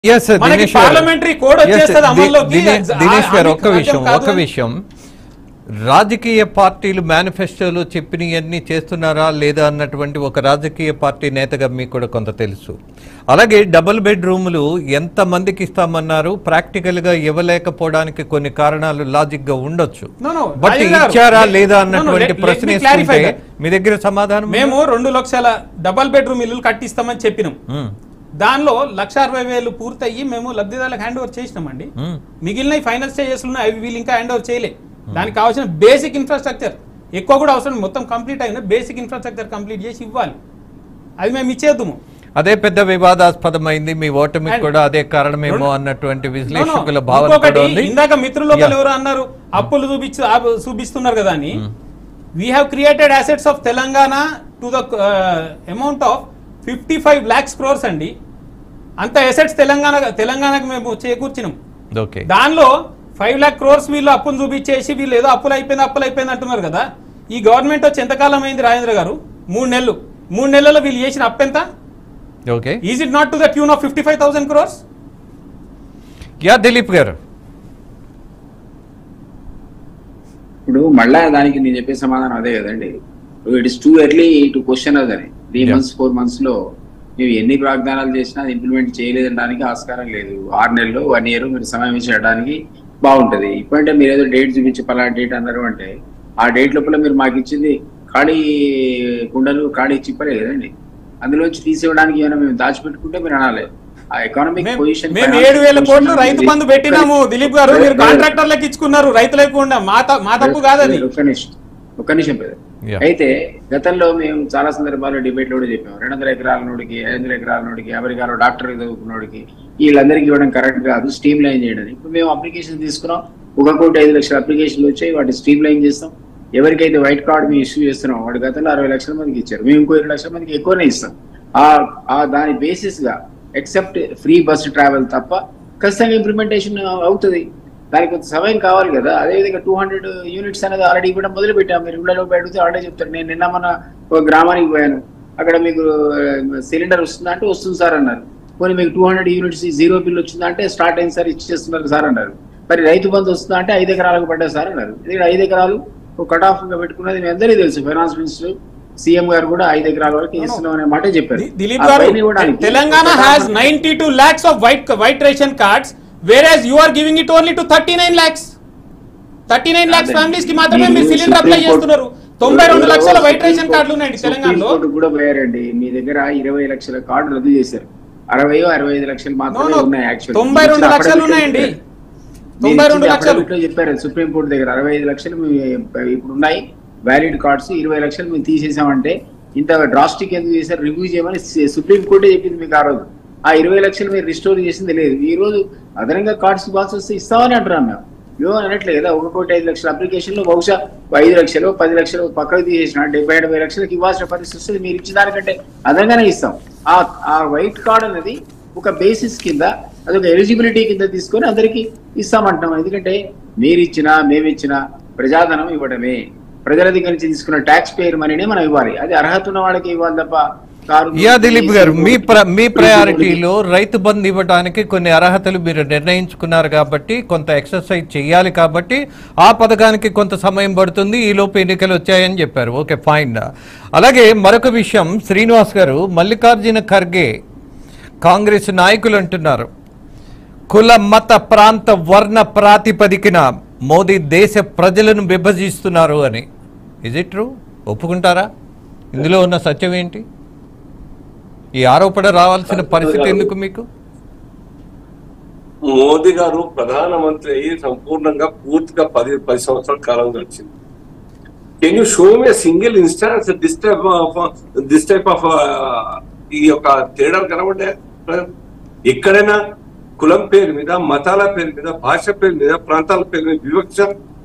Yes, sir, మనకి Dinesh garu. Parliamentary code Yes, వచ్చేస్తుంది ది- అమల్లోకి దినే- ఆ- దినేష్ గారు అది ఒక్క సాధ్యం విషయం కాదు ఒక్క అని. విషయం రాజకీయ పార్టీలు మేనిఫెస్టోలో చెప్పినవన్నీ చేస్తున్నారా లేదా అన్నటువంటి ఒక రాజకీయ పార్టీ నేతగా మీకు కూడా కొంత తెలుసు అలాగే డబుల్ బెడ్రూములు ఎంత మందికి ఇస్తామన్నారు ప్రాక్టికల్ గా ఇవ్వలేకపోవడానికి కొన్ని కారణాలు లాజిక్ గా ఉండొచ్చు No, no, బట్ రాజీవ్ గారు, ఇచ్చారా let- లేదా no, no, అన్నటువంటి let- let ప్రశ్న me clarify వేసుకుంటే that. మీ దగ్గర సమాధానం ఉందా? మేము రెండు లక్షల డబల్ బెడ్రూమ్ ఇల్లులు కట్టిస్తామని చెప్పినాం మ్మ్. దానిలో లక్ష అరవై వేలు పూర్తయ్యి మేము లబ్ధిదారులకు హ్యాండ్ ఓవర్ చేసినామండి మ్మ్. మిగిలిన ఫైనల్ స్టేజెస్ ఉన్నాయి అవి వీళ్ళు ఇంకా హ్యాండ్ ఓవర్ చేయలే దానికి కావాల్సిన బేసిక్ ఇన్ఫ్రాస్ట్రక్చర్ ఎక్కువ కూడా అవసరం లేదు. మొత్తం కంప్లీట్ అయిన బేసిక్ ఇన్ఫ్రాస్ట్రక్చర్ కంప్లీట్ చేసి ఇవ్వాలి అది మేము ఇచ్చేద్దాము అదే పెద్ద వివాదాస్పదమైంది మీ ఓటమికి And- కూడా అదే కారణమేమో రెండు- అన్నటువంటి No, no. విశ్లేషకుల భావన ఇంకొకటి కూడా ఉంది ఇందాక మిత్రులు Yeah. ఎవరు అన్నారు అప్పులు చూపించు ఆ- చూపిస్తున్నారు కదా అని we have created assets of Telangana to the amount of fifty five lakhs crores అండి అంత అసెట్స్ తెలంగాణ తెలంగాణకు మేము చేకూర్చినాం ఓకే దానిలో ఫైవ్ లాక్ క్రోర్స్ వీళ్ళు అప్పును చూపించేసి వీళ్ళు ఏదో అప్పులు అయిపోయింది అప్పులు అయిపోయింది అంటున్నారు కదా ఈ గవర్నమెంట్ వచ్చి ఎంతకాలం అయింది రాజేంద్ర గారు మూడు నెలలు మూడు నెలల్లో వీళ్ళు చేసిన అప్పు ఎంత okay is it not to the tune of fifty five thousand crores yeah Dilip garu ఇప్పుడు మళ్ళా దానికి నేను చెప్పే సమాధానం అదే కదండి it is too early to question అదని three Yeah. Months four months లో ನೀವು ఎన్ని వాగ్దానాలు చేసినా అది ఇంప్లిమెంట్ చేయలేదనడానికి ఆస్కారం లేదు ఆరు నెలలు వన్ ఇయర్ మీరు సమయం ఇచ్చేయడానికి బాగుంటది ఇప్పుడంటే మీరు ఏదో డేట్ చూపించి పలా డేట్ అన్నారు అంటే ఆ డేట్ లోపల మీరు మాకు ఇచ్చింది ఖాళీ కుండలు ఖాళీ చిప్పలే కదండి అందులోంచి తీసేయడానికి ఏమైనా మేము దాచిపెట్టుకుంటే మీరు అనాలి ఆ ఎకానమిక్ మేము- పొజిషన్ మేము ఏడు వేల కోట్లు రైతు బంధు పెట్టినాము దిలీప్ గారు మీరు కాంట్రాక్టర్లకు ఇచ్చుకున్నారు రైతులకు ఉండ మా త- మా తప్పు కాదు అది ఒక్క నిమిషం ఒక్క నిమిషం పెద్ద Yeah. అయితే గతంలో మేము చాలా సందర్భాల్లో డిబేట్ లో కూడా చెప్పాము రెండు వందల ఎకరాల నోడికి ఐదు వందల ఎకరాల నోడికి అమెరికాలో డాక్టర్ చదువుకున్నోడికి వీళ్ళందరికీ ఇవ్వడం కరెక్ట్ కాదు స్ట్రీమ్ లైన్ చేయడం ఇప్పుడు మేము అప్లికేషన్ తీసుకున్నాం ఒక కోటి ఐదు లక్షల అప్లికేషన్లు వచ్చాయి వాటి స్ట్రీమ్ లైన్ చేస్తాం ఎవరికైతే వైట్ కార్డ్ మేము ఇష్యూ చేస్తున్నాం వాడు గతంలో అరవై లక్షల మందికి ఇచ్చారు మేము ఇంకో ఇరవై లక్షల మందికి ఎక్కువనే ఇస్తాం ఆ ఆ దాని బేసిస్ గా ఎక్సెప్ట్ ఫ్రీ బస్ ట్రావెల్ తప్ప ఖచ్చితంగా ఇంప్లిమెంటేషన్ అవుతుంది దానికి కొంత సమయం కావాలి కదా అదేవిధంగా టూ హండ్రెడ్ యూనిట్స్ అనేది ఆల్రెడీ ఇవ్వడం మొదలు పెట్టాం మీరు ఇళ్ళలో అడిగితే ఆల్రెడీ చెప్తారు నేను నిన్న మన ఒక గ్రామానికి పోయాను అక్కడ మీకు సిలిండర్ వస్తుందా అంటే వస్తుంది సార్ అన్నారు పోనీ మీకు two hundred units zero bill వచ్చిందా అంటే స్టార్ట్ అయింది సార్ ఇచ్చేస్తున్నారు సార్ అన్నారు మరి రైతు బంధు వస్తుందా అంటే ఐదు ఎకరాలకు పడ్డాయి సార్ అన్నారు ఇది ఐదు ఎకరాలు ఒక కట్ ఆఫ్ గా పెట్టుకున్నది మీ అందరికీ తెలుసు ఫైనాన్స్ మినిస్టర్ సీఎం గారు కూడా ఐదు ఎకరాల వరకు ఇస్తున్నాం అనే మాట చెప్పారు ది- దిలీప్ ఆ గారు పైన ఇవ్వడానికి తెలంగాణ ఒక has ninety two lakhs of white white ration cards whereas you are giving it only to thirty nine lakhs thirty nine lakhs అదే. ఫ్యామిలీస్ కి మాత్రమే మీరు మీరు సిలిండర్ అప్లై సుప్రీం కోర్టు- చేస్తున్నారు తొంభై రెండు సుప్రీం లక్షల వైట్ కోర్టు రేషన్ కార్డులు ఉన్నాయండి సుప్రీం తెలంగాణలో కోర్టు కూడా పోయారండి మీ దగ్గర ఇరవై లక్షల కార్డు రద్దు చేశారు అరవై అరవై ఐదు లక్షలు మాత్రమే No, no. ఉన్నాయి యాక్చువల్ తొంభై రెండు లక్షలు ఉన్నాయండి. తొంభై రెండు లక్షలు. చెప్పారు సుప్రీం కోర్టు దగ్గర అరవై ఐదు లక్షలు మీ- ఇప్పుడు ఉన్నాయి వ్యాలిడ్ కార్డ్స్ ఇరవై లక్షలు మేము తీసేసామంటే ఇంత డ్రాస్టిక్ ఎందుకు చేశారు రివ్యూ చేయమని సుప్రీం కోర్టే చెప్పింది మీకు ఆ రోజు ఆ ఇరవై లక్షలు మీరు రిస్టోర్ చేసింది లేదు ఈ రోజు అదనంగా కార్డ్స్ ఇవ్వాల్సి వస్తే ఇస్తామని అంటున్నాం మేము ఇవ్వ అనట్లే కదా ఒక కోటి ఐదు లక్షల అప్లికేషన్ లో బహుశా ఐదు లక్షలు పది లక్షలు పక్కకు తీసేసిన డెబ్బై ఎనభై లక్షలకు ఇవ్వాల్సిన పరిస్థితి వస్తుంది మీరు ఇచ్చిన దానికంటే అదనంగానే ఇస్తాం ఆ ఆ వైట్ కార్డ్ అనేది ఒక బేసిస్ కింద అదొక ఎలిజిబిలిటీ కింద తీసుకొని అందరికి ఇస్తామంటున్నాం ఎందుకంటే మీరు ఇచ్చినా మేము ఇచ్చినా ప్రజాధనం ఇవ్వడమే ప్రజల దగ్గర నుంచి తీసుకున్న ట్యాక్స్ పేర్ మనీనే మనం ఇవ్వాలి అది అర్హత ఉన్న వాళ్ళకి ఇవ్వాలి తప్ప కారు యా దిలీప్ గారు మీ ప్ర మీ ప్రయారిటీలో రైతు బంధు ఇవ్వడానికి కొన్ని అర్హతలు మీరు నిర్ణయించుకున్నారు కాబట్టి కొంత ఎక్సర్సైజ్ చేయాలి కాబట్టి ఆ పథకానికి కొంత సమయం పడుతుంది ఈ లోపు ఎన్నికలు వచ్చాయని చెప్పారు ఓకే ఫైన్ అలాగే మరొక విషయం శ్రీనివాస్ గారు మల్లికార్జున ఖర్గే కాంగ్రెస్ నాయకులు అంటున్నారు కుల మత ప్రాంత వర్ణ ప్రాతిపదికన మోదీ దేశ ప్రజలను విభజిస్తున్నారు అని ఇజ్ ఇట్ ట్రూ ఒప్పుకుంటారా ఇందులో ఉన్న సత్యం ఏంటి ఈ ఆరోపణ రావాల్సిన పరిస్థితి ఎందుకు మీకు మోదీ గారు ప్రధానమంత్రి అయ్యి సంపూర్ణంగా పూర్తిగా పది పది సంవత్సరాల కాలం గడిచింది can you show me single instance this type of this type of ఈ యొక్క తేడాలు కనబడ్డా ఎక్కడైనా కులం పేరు మీద మతాల పేరు మీద భాష పేరు మీద ప్రాంతాల పేరు మీద వివక్ష